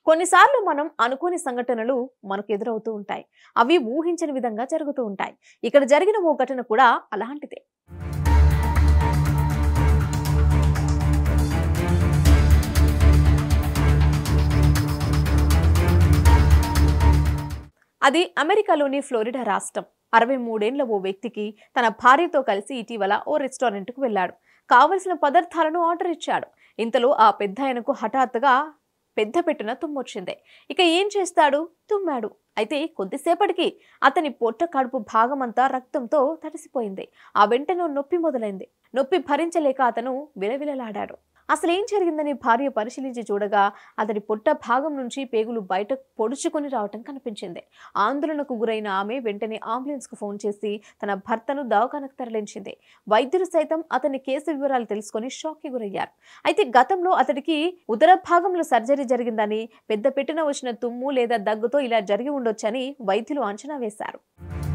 కొన్నిసార్లు మనం అనుకోని సంఘటనలు మనకు ఎదురవుతూ ఉంటాయి అవి ఊహించని విధంగా జరుగుతూ ఉంటాయి ఇక్కడ జరిగిన ఓ ఘటన కూడా అలాంటిదే అది అమెరికాలోని ఫ్లోరిడా రాష్ట్రం అరవై మూడేండ్ల ఓ వ్యక్తికి తన భార్యతో కలిసి ఇటీవల ఓ రెస్టారెంట్కు వెళ్ళాడు కావలసిన పదార్థాలను ఆర్డర్ ఇచ్చాడు ఇంతలో ఆ పెద్ద ఆయనకు హఠాత్తుగా పెద్ద పెట్టున తుమ్మొచ్చింది ఇక ఏం చేస్తాడు తుమ్మాడు అయితే కొద్దిసేపటికి అతని పొట్ట కడుపు భాగమంతా రక్తంతో తడిసిపోయింది ఆ వెంటనే నొప్పి మొదలైంది నొప్పి భరించలేక అతను విలవిలలాడాడు అసలు ఏం జరిగిందని భార్య పరిశీలించి చూడగా అతడి పొట్ట భాగం నుంచి పేగులు బయట పొడుచుకొని రావటం కనిపించింది ఆందోళనకు గురైన ఆమె వెంటనే అంబులెన్స్ కు ఫోన్ చేసి తన భర్తను దవాఖానకు తరలించింది వైద్యులు సైతం అతని కేసు వివరాలు తెలుసుకొని షాక్ కి గురయ్యారు అయితే గతంలో అతడికి ఉదర భాగంలో సర్జరీ జరిగిందని పెద్ద పెట్టిన వచ్చిన తుమ్ము లేదా దగ్గుతో ఇలా జరిగి ఉండొచ్చని వైద్యులు అంచనా వేశారు